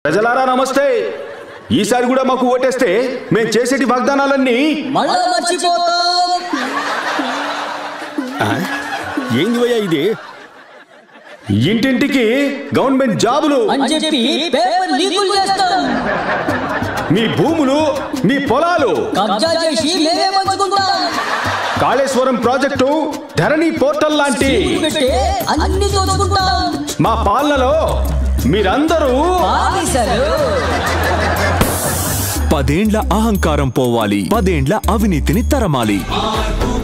ప్రజలారా నమస్తే ఈసారి కూడా మాకు ఓటేస్తే మేము చేసేటి వాగ్దానాలన్నీ మళ్ళా మర్చిపోతాం ఏంది భయ్యా ఇది ఇంటింటికి గవర్నమెంట్ జాబులు అని చెప్పి పేపర్ లీకులు చేస్తాం మీ భూములు మీ పొలాలు కబ్జా చేసి మేమే పంచుకుంటాం కాళేశ్వరం ప్రాజెక్టు ధరణి పోర్టల్ లాంటి పెట్టి అన్ని దోచుకుంటాం మా పాలనలో మీరందరూ బానిసలు పదేండ్ల అహంకారం పోవాలి పదేండ్ల అవినీతిని తరమాలి